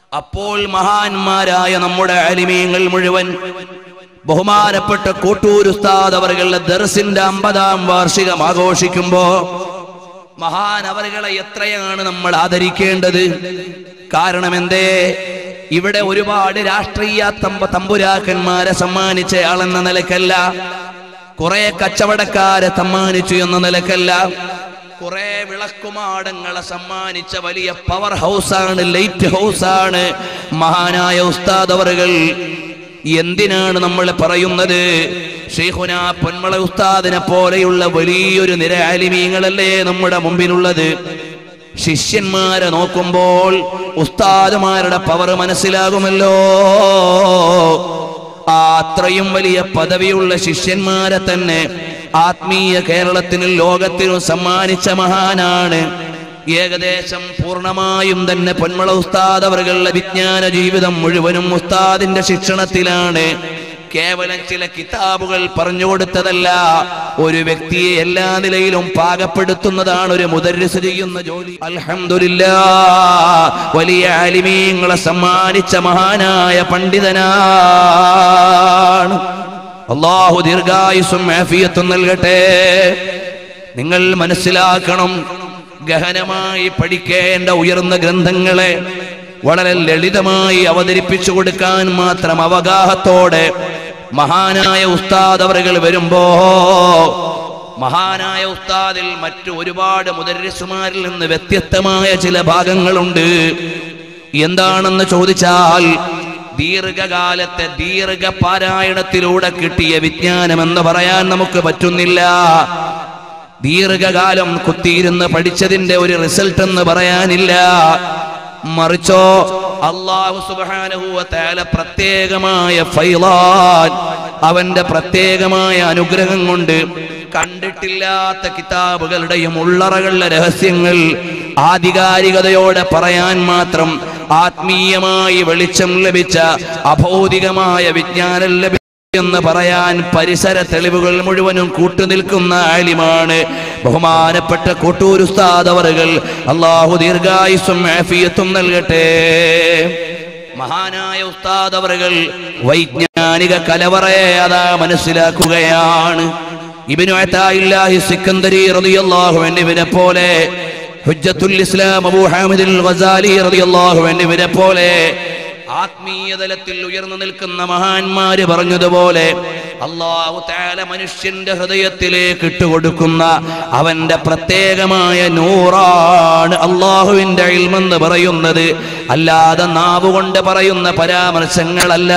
അപ്പോൾ മഹാന്മാരായ നമ്മുടെ അലിമീങ്ങൾ മുഴുവൻ ബഹുമാനപ്പെട്ട കോട്ടൂർ ഉസ്താദ് അവരുടെ ദർസിന്റെ അമ്പതാം വാർഷികം ആഘോഷിക്കുമ്പോ മഹാൻ അവരുകളെ എത്രയാണ് നമ്മൾ ആദരിക്കേണ്ടത് കാരണം എന്തേ ഇവിടെ ഒരുപാട് രാഷ്ട്രീയ തമ്പ തമ്പുരാക്കന്മാരെ സമ്മാനിച്ചയാളെന്ന നിലക്കല്ല കുറെ കച്ചവടക്കാരെ സമ്മാനിച്ചു എന്ന നിലക്കല്ല കുറെ വിളക്കുമാടങ്ങളെ സമ്മാനിച്ച വലിയ പവർ ഹൗസാണ് ലൈറ്റ് ഹൗസാണ് മഹാനായ ഉസ്താദ് അവറുകൾ എന്തിനാണ് നമ്മൾ പറയുന്നത് ഷെയ്ഖുന പൊന്മള ഉസ്താദിനെ പോലെയുള്ള വലിയൊരു നിര ആലിമീങ്ങളല്ലേ നമ്മുടെ മുമ്പിലുള്ളത് ശിഷ്യന്മാരെ നോക്കുമ്പോൾ ഉസ്താദുമാരുടെ പവർ മനസ്സിലാകുമല്ലോ ആ അത്രയും വലിയ പദവിയുള്ള ശിഷ്യന്മാരെ തന്നെ ആത്മീയ കേരളത്തിനും ലോകത്തിനും സമ്മാനിച്ച മഹാനാണ് ഏകദേശം പൂർണ്ണമായും തന്നെ പൊന്മള ഉസ്താദ് അവരുടെ വിജ്ഞാന ജീവിതം മുഴുവനും ഉസ്താദിന്റെ ശിക്ഷണത്തിലാണ് കേവലം ചില കിതാബുകൾ പറഞ്ഞു കൊടുത്തതല്ല ഒരു വ്യക്തിയെ എല്ലാ നിലയിലും പാകപ്പെടുത്തുന്നതാണ് ഒരു മുദരിസ് ചെയ്യുന്ന ജോലി അൽഹംദുലില്ലാ വലിയ ആലിമീങ്ങളെ സമ്മാനിച്ച മഹാനായ പണ്ഡിതനാണ് അള്ളാഹു ദീർഘായുസും ആഫിയത്തും നൽകട്ടെ നിങ്ങൾ മനസ്സിലാക്കണം ഗഹനമായി പഠിക്കേണ്ട ഉയർന്ന ഗ്രന്ഥങ്ങളെ വളരെ ലളിതമായി അവതരിപ്പിച്ചു കൊടുക്കാൻ മാത്രം അവഗാഹത്തോടെ മഹാനായ ഉസ്താദ് അവറുകൾ വരുമ്പോ മഹാനായ ഉസ്താദിൽ മറ്റു ഒരുപാട് മുദരിസുമാരിൽ നിന്ന് വ്യത്യസ്തമായ ചില ഭാഗങ്ങളുണ്ട് എന്താണെന്ന് ചോദിച്ചാൽ ദീർഘകാലത്തെ ദീർഘ പാരായണത്തിലൂടെ കിട്ടിയ വിജ്ഞാനം എന്ന് പറയാൻ നമുക്ക് പറ്റുന്നില്ല ദീർഘകാലം കുത്തിയിരുന്ന് പഠിച്ചതിന്റെ ഒരു റിസൾട്ട് എന്ന് പറയാനില്ല മറിച്ചോ അള്ളാഹു സുബാനുഭൂവത്താല പ്രത്യേകമായ ഫൈലാൻ അവന്റെ പ്രത്യേകമായ അനുഗ്രഹം കൊണ്ട് കണ്ടിട്ടില്ലാത്ത കിതാബുകളുടെയും ഉള്ളറകളുടെ രഹസ്യങ്ങൾ ആധികാരികതയോടെ പറയാൻ മാത്രം ആത്മീയമായി വെളിച്ചം ലഭിച്ച അഭൗതികമായ വിജ്ഞാനം ലഭിച്ച എന്ന് പറയാൻ പരിസര തെളിവുകൾ മുഴുവനും കൂട്ടുനിൽക്കുന്ന ആലിമാണ് ബഹുമാനപ്പെട്ട കോട്ടൂർ ഉസ്താദ് അവറുകൾ അള്ളാഹു ദീർഘായുസും ആഫിയത്തും നൽകട്ടെ മഹാനായ ഉസ്താദ് അവറുകൾ വൈജ്ഞാനിക കലവറയെ അതാ മനസ്സിലാക്കുകയാണ് ഇബിനു അത്തായില്ലാഹി സിക്കന്ദരി റളിയല്ലാഹു എന്നിവനെ പോലെ ഹുജ്ജത്തുൽ ഇസ്ലാം അബൂ ഹാമിദുൽ ഗസാലി റളിയല്ലാഹു എന്നിവനെ പോലെ ആത്മീയ തലത്തിൽ ഉയർന്നു നിൽക്കുന്ന മഹാന്മാര് പറഞ്ഞതുപോലെ അള്ളാഹു താല മനുഷ്യന്റെ ഹൃദയത്തിലേക്ക് ഇട്ടുകൊടുക്കുന്ന അവന്റെ പ്രത്യേകമായ നൂറാണ് അള്ളാഹുവിന്റെ ഇൽമെന്ന് പറയുന്നത് അല്ലാതെ നാവുകൊണ്ട് പറയുന്ന പരാമർശങ്ങളല്ല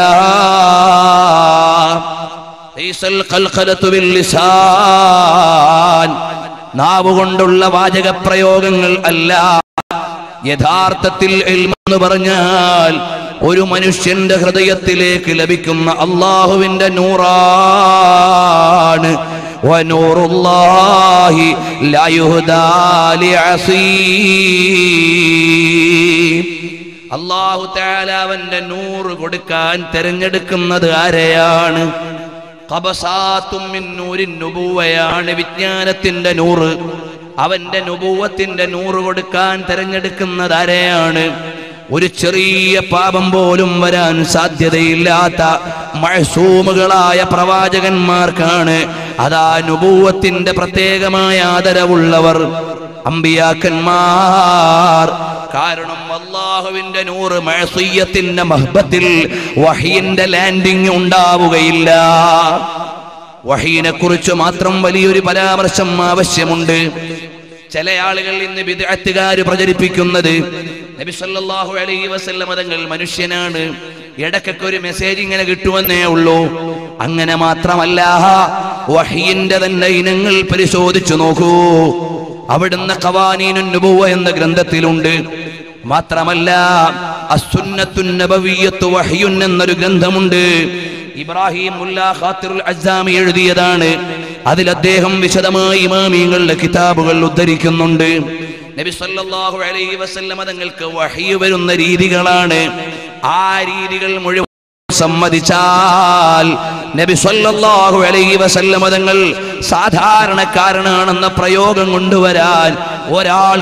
ലൈസൽ ഖൽഖലത്തു ബിൽ ലിസാൻ നാവുകൊണ്ടുള്ള വാചക പ്രയോഗങ്ങൾ അല്ല യഥാർത്ഥത്തിൽ ഇൽമെന്ന് പറഞ്ഞാൽ ഒരു മനുഷ്യന്റെ ഹൃദയത്തിലേക്ക് ലഭിക്കുന്ന അള്ളാഹുവിന്റെ നൂറാണ് വനൂറുല്ലാഹി ലാ യുഹ്ദാ ലിഅസീം. അള്ളാഹു താല അവന്റെ നൂറ് കൊടുക്കാൻ തിരഞ്ഞെടുക്കുന്നത് ആരെയാണ് ഖബസാത്തും മിൻ നൂരിൻ നുബുവയാണ് വിജ്ഞാനത്തിന്റെ നൂറ് അവന്റെ നുബൂവത്തിന്റെ നൂറ് കൊടുക്കാൻ തിരഞ്ഞെടുക്കുന്നത് ആരെയാണ് ഒരു ചെറിയ പാപം പോലും വരാൻ സാധ്യതയില്ലാത്ത മഴസൂമുകളായ പ്രവാചകന്മാർക്കാണ് അതാ നുബൂവത്തിന്റെ പ്രത്യേകമായ ആദരവുള്ളവർ അമ്പിയാക്കന്മാർ കാരണം അള്ളാഹുവിന്റെ നൂറ് മഴസുയ്യത്തിന്റെ മഹബത്തിൽ വഹീന്റെ ലാൻഡിങ് ഉണ്ടാവുകയില്ല വഹീനെ കുറിച്ച് മാത്രം വലിയൊരു പരാമർശം ആവശ്യമുണ്ട് ചില ആളുകൾ ഇന്ന് വിദഗ്ധക്കാര് പ്രചരിപ്പിക്കുന്നത് നബി സല്ലല്ലാഹു അലൈഹി വസല്ലം തങ്ങൾ മനുഷ്യനാണ് ഇടയ്ക്കൊക്കെ ഒരു മെസ്സേജ് ഇങ്ങനെ കിട്ടുമെന്നേ ഉള്ളൂ അങ്ങനെ മാത്രമല്ല വഹീന്റെ തന്നെ ഇനങ്ങൾ പരിശോധിച്ചു നോക്കൂ അവിടുന്ന് ഖവാനീനുൻ നുബുവ എന്ന ഗ്രന്ഥത്തിലുണ്ട് മാത്രമല്ല അസുന്നത്തുൻ നബവിയ്യത്തു വഹ്യുൻ എന്നൊരു ഗ്രന്ഥമുണ്ട് ഇബ്രാഹിം മുല്ലാ ഖാത്തിറുൽ അസ്സാമി എഴുതിയതാണ് അതിൽ അദ്ദേഹം വിശദമായി ഇമാമിങ്ങളുടെ കിതാബുകൾ ഉദ്ധരിക്കുന്നുണ്ട് നബി സല്ലല്ലാഹു അലൈഹി വസല്ലമ തങ്ങൾക്ക് വഹ്യ് വരുന്ന രീതികളാണ് ആ രീതികൾ മുഴുവൻ സമ്മതിച്ചാൽ നബി സല്ലല്ലാഹു അലൈഹി വസല്ലമ തങ്ങൾ സാധാരണക്കാരനാണെന്ന പ്രയോഗം കൊണ്ടുവരാൻ ഒരാൾക്കും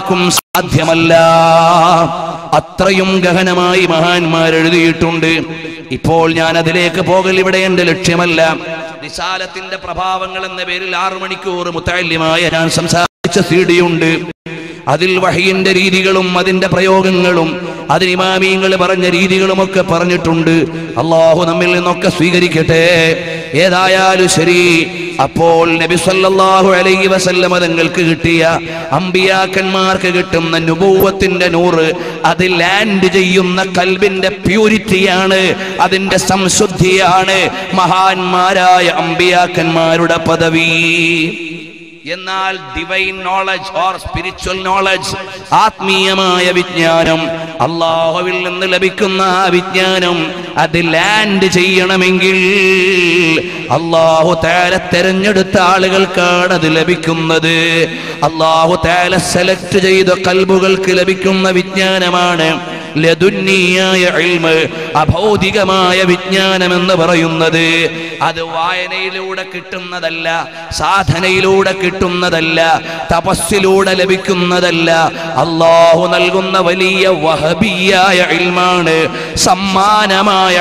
സാധ്യമല്ല അത്രയും ഗഹനമായി മഹാന്മാർ എഴുതിയിട്ടുണ്ട് ഇപ്പോൾ ഞാൻ അതിലേക്ക് പോകൽ ഇവിടെ എന്റെ ലക്ഷ്യമല്ല നിസാലത്തിന്റെ പ്രഭാവങ്ങൾ എന്ന പേരിൽ ആറു മണിക്കൂർ മുത്താല്യമായ ഞാൻ സംസാരിച്ച സീഡിയുണ്ട് അതിൽ വഹയിന്റെ രീതികളും അതിന്റെ പ്രയോഗങ്ങളും അതിന് ഇമാമീങ്ങൾ പറഞ്ഞ രീതികളുമൊക്കെ പറഞ്ഞിട്ടുണ്ട് അള്ളാഹു നമ്മിൽ നിന്നൊക്കെ സ്വീകരിക്കട്ടെ ഏതായാലും ശരി അപ്പോൾ നബി സല്ലല്ലാഹു അലൈഹി വസല്ലമ തങ്ങൾക്ക് കിട്ടിയ അമ്പിയാക്കന്മാർക്ക് കിട്ടുന്ന നുബൂവത്തിന്റെ നൂറ് അത് ലാൻഡ് ചെയ്യുന്ന കൽബിന്റെ പ്യൂരിറ്റിയാണ് അതിന്റെ സംശുദ്ധിയാണ് മഹാന്മാരായ അമ്പിയാക്കന്മാരുടെ പദവി എന്നാൽ divine knowledge or spiritual knowledge ആത്മീയമായ വിജ്ഞാനം അള്ളാഹുവിൽ നിന്ന് ലഭിക്കുന്ന ആ വിജ്ഞാനം അത് ലാൻഡ് ചെയ്യണമെങ്കിൽ അള്ളാഹു താല തെരഞ്ഞെടുത്ത ആളുകൾക്കാണ് അത് ലഭിക്കുന്നത് അള്ളാഹു താല സെലക്ട് ചെയ്ത കൽബുകൾക്ക് ലഭിക്കുന്ന വിജ്ഞാനമാണ് ലതുന്നീയായ ഇൽമ് അഭൗതികമായ വിജ്ഞാനം എന്ന് പറയുന്നത് അത് വായനയിലൂടെ കിട്ടുന്നതല്ല സാധനയിലൂടെ കിട്ടുന്നതല്ല തപസ്സിലൂടെ ലഭിക്കുന്നതല്ല അള്ളാഹു നൽകുന്ന വലിയ വഹബിയായ ഇൽമാണ് സമ്മാനമായ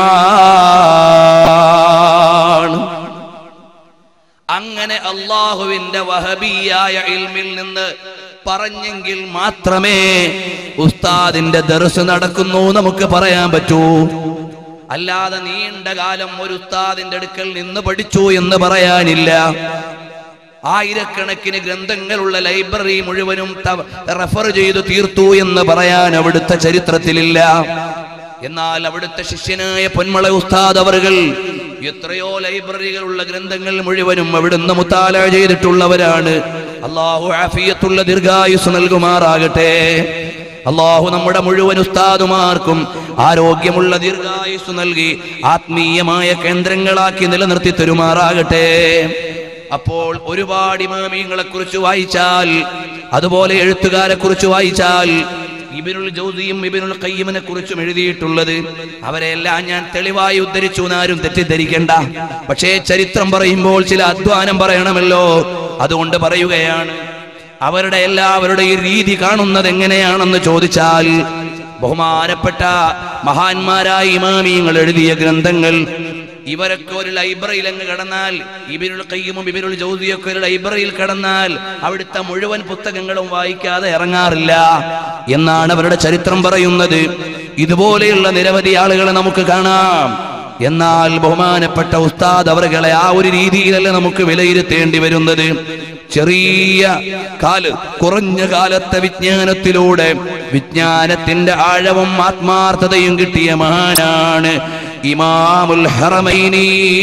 ഇൽമാണ് അങ്ങനെ അള്ളാഹുവിന്റെ വഹബിയായ ഇൽമിൽ നിന്ന് പറഞ്ഞെങ്കിൽ മാത്രമേ ഉസ്താദിന്റെ ദർസ് നടക്കുന്നു നമുക്ക് പറയാൻ പറ്റൂ അല്ലാതെ നീണ്ട കാലം ഒരു ഉസ്താദിന്റെ അടുക്കൽ നിന്ന് പഠിച്ചു എന്ന് പറയാനില്ല ആയിരക്കണക്കിന് ഗ്രന്ഥങ്ങളുള്ള ലൈബ്രറി മുഴുവനും ത- റെഫർ ചെയ്തു തീർത്തു എന്ന് പറയാൻ അവിടുത്തെ ചരിത്രത്തിലില്ല എന്നാൽ അവിടുത്തെ ശിഷ്യനായ പൊന്മള ഉസ്താദ് അവറുകൾ എത്രയോ ലൈബ്രറികളുള്ള ഗ്രന്ഥങ്ങൾ മുഴുവനും അവിടുന്ന് മുത്താല ചെയ്തിട്ടുള്ളവരാണ് അള്ളാഹു ആഫിയത്തുള്ള ദീർഘായുസ് നൽകുമാറാകട്ടെ അള്ളാഹു നമ്മുടെ മുഴുവൻ ഉസ്താദുമാർക്കും ആരോഗ്യമുള്ള ദീർഘായുസ് നൽകി ആത്മീയമായ കേന്ദ്രങ്ങളാക്കി നിലനിർത്തി തരുമാറാകട്ടെ അപ്പോൾ ഒരുപാട് ഇമാമിയങ്ങളെ കുറിച്ച് വായിച്ചാൽ അതുപോലെ എഴുത്തുകാരെ കുറിച്ച് വായിച്ചാൽ ഇബിനുൽ ജൗസിയും ഇബിനുൽ കയ്യിമിനെ കുറിച്ചും എഴുതിയിട്ടുള്ളത് അവരെല്ലാം ഞാൻ തെളിവായി ഉദ്ധരിച്ചു എന്നാരും തെറ്റിദ്ധരിക്കണ്ട പക്ഷേ ചരിത്രം പറയുമ്പോൾ ചില അധ്വാനം പറയണമല്ലോ അതുകൊണ്ട് പറയുകയാണ് അവരുടെ എല്ലാവരുടെയും രീതി കാണുന്നത് എങ്ങനെയാണെന്ന് ചോദിച്ചാൽ ബഹുമാനപ്പെട്ട മഹാന്മാരായ ഇമാമിയങ്ങൾ എഴുതിയ ഗ്രന്ഥങ്ങൾ ഇവരൊക്കെ ഒരു ലൈബ്രറിയിൽ അങ്ങ് കടന്നാൽ ഇബിനുൽ കയ്യുമും ഇബിനുൽ ജൗദിയൊക്കെ ഒരു ലൈബ്രറിയിൽ കടന്നാൽ അവിടുത്തെ മുഴുവൻ പുസ്തകങ്ങളും വായിക്കാതെ ഇറങ്ങാറില്ല എന്നാണ് അവരുടെ ചരിത്രം പറയുന്നത് ഇതുപോലെയുള്ള നിരവധി ആളുകളെ നമുക്ക് കാണാം എന്നാൽ ബഹുമാനപ്പെട്ട ഉസ്താദ് അവരുകളെ ആ ഒരു രീതിയിലല്ല നമുക്ക് വിലയിരുത്തേണ്ടി വരുന്നത് ചെറിയ കാല് കുറഞ്ഞ കാലത്തെ വിജ്ഞാനത്തിലൂടെ വിജ്ഞാനത്തിന്റെ ആഴവും ആത്മാർത്ഥതയും കിട്ടിയ മഹാനാണ് ഇമാമുൽ ഹറമൈനി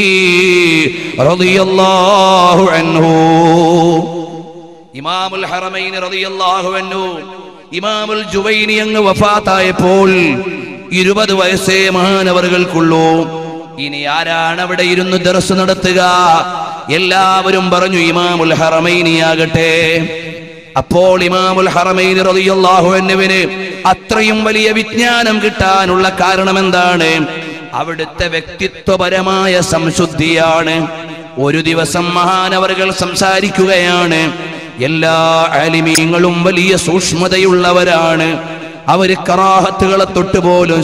റളിയല്ലാഹു അൻഹു ഇമാമുൽ ഹറമൈനി റളിയല്ലാഹു അൻഹു ഇമാമുൽ ജുവൈനി അങ്ങ് വഫാത്തായപ്പോൾ ഇരുപത് വയസ്സേ മഹാനവറുകൾക്കുള്ളൂ ഇനി ആരാണ് അവിടെ ഇരുന്ന് ദർസ് നടത്തുക എല്ലാവരും പറഞ്ഞു ഇമാമുൽ ഹറമൈനിയാകട്ടെ അപ്പോൾ ഇമാമുൽ ഹറമൈനി റളിയല്ലാഹു അൻഹുവിന് അത്രയും വലിയ വിജ്ഞാനം കിട്ടാനുള്ള കാരണം എന്താണ് അവിടുത്തെ വ്യക്തിത്വപരമായ സംശുദ്ധിയാണ് ഒരു ദിവസം മഹാനവറുകൾ സംസാരിക്കുകയാണ് എല്ലാ അലിമീങ്ങളും വലിയ സൂക്ഷ്മതയുള്ളവരാണ് അവര് കറാഹത്തുകളെ തൊട്ടുപോലും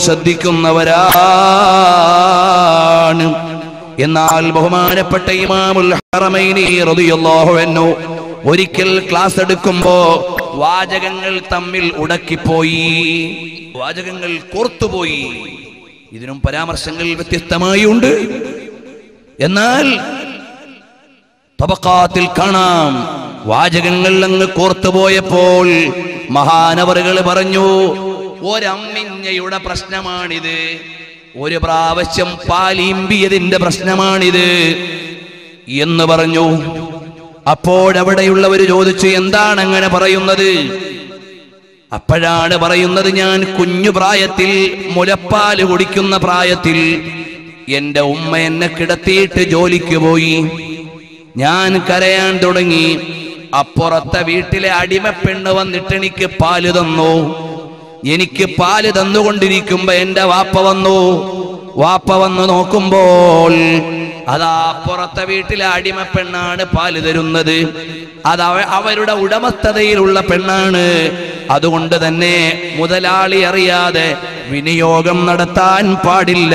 ശ്രദ്ധിക്കുന്നവരാണ് എന്നാൽ ബഹുമാനപ്പെട്ട ഇമാമുൽ ഹറമൈനി റളിയല്ലാഹു അൻഹു ഒരിക്കൽ ക്ലാസ് എടുക്കുമ്പോ വാചകങ്ങൾ തമ്മിൽ ഉടക്കിപ്പോയി വാചകങ്ങൾ കോർത്തുപോയി ഇതിനും പരാമർശങ്ങൾ വ്യത്യസ്തമായി ഉണ്ട് എന്നാൽ തബക്കാത്തിൽ കാണാം വാചകങ്ങൾ അങ്ങ് കോർത്തുപോയപ്പോൾ മഹാനവറുകൾ പറഞ്ഞു ഒരമ്മിഞ്ഞയുടെ പ്രശ്നമാണിത് ഒരു പ്രാവശ്യം പാലിമ്പിയതിന്റെ പ്രശ്നമാണിത് എന്ന് പറഞ്ഞു അപ്പോഴവിടെയുള്ളവർ ചോദിച്ചു എന്താണ് അങ്ങനെ പറയുന്നത് അപ്പോഴാണ് പറയുന്നത് ഞാൻ കുഞ്ഞു പ്രായത്തിൽ മുലപ്പാല് കുടിക്കുന്ന പ്രായത്തിൽ എന്റെ ഉമ്മ എന്നെ കിടത്തിയിട്ട് ജോലിക്ക് പോയി ഞാൻ കരയാൻ തുടങ്ങി അപ്പുറത്തെ വീട്ടിലെ അടിമപ്പെണ്ണ് വന്നിട്ട് എനിക്ക് പാല് തന്നു എനിക്ക് പാല് തന്നുകൊണ്ടിരിക്കുമ്പോ എന്റെ വാപ്പ വന്നു വാപ്പ വന്ന് നോക്കുമ്പോൾ അതാ അപ്പുറത്തെ വീട്ടിലെ അടിമപ്പെണ്ണാണ് പാല് തരുന്നത് അത് അവ- അവരുടെ ഉടമസ്ഥതയിലുള്ള പെണ്ണാണ് അതുകൊണ്ട് തന്നെ മുതലാളി അറിയാതെ വിനിയോഗം നടത്താൻ പാടില്ല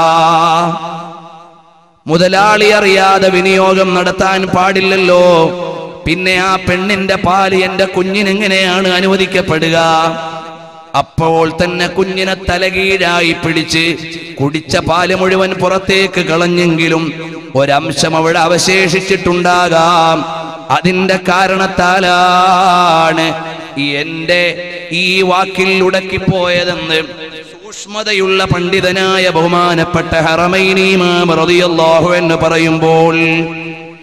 മുതലാളി അറിയാതെ വിനിയോഗം നടത്താൻ പാടില്ലല്ലോ പിന്നെ ആ പെണ്ണിന്റെ പാല് എന്റെ കുഞ്ഞിനെങ്ങനെയാണ് അനുവദിക്കപ്പെടുക അപ്പോൾ തന്നെ കുഞ്ഞിനെ തലകീഴായി പിടിച്ച് കുടിച്ച പാല് മുഴുവൻ പുറത്തേക്ക് കളഞ്ഞെങ്കിലും ഒരംശം അവിടെ അവശേഷിച്ചിട്ടുണ്ടാകാം അതിന്റെ കാരണത്താലാണ് എന്റെ ഈ വാക്കിൽ ഉടക്കിപ്പോയതെന്ന് സൂക്ഷ്മതയുള്ള പണ്ഡിതനായ ബഹുമാനപ്പെട്ട ഹറമൈനീമാം റളിയല്ലാഹു എന്ന് പറയുമ്പോൾ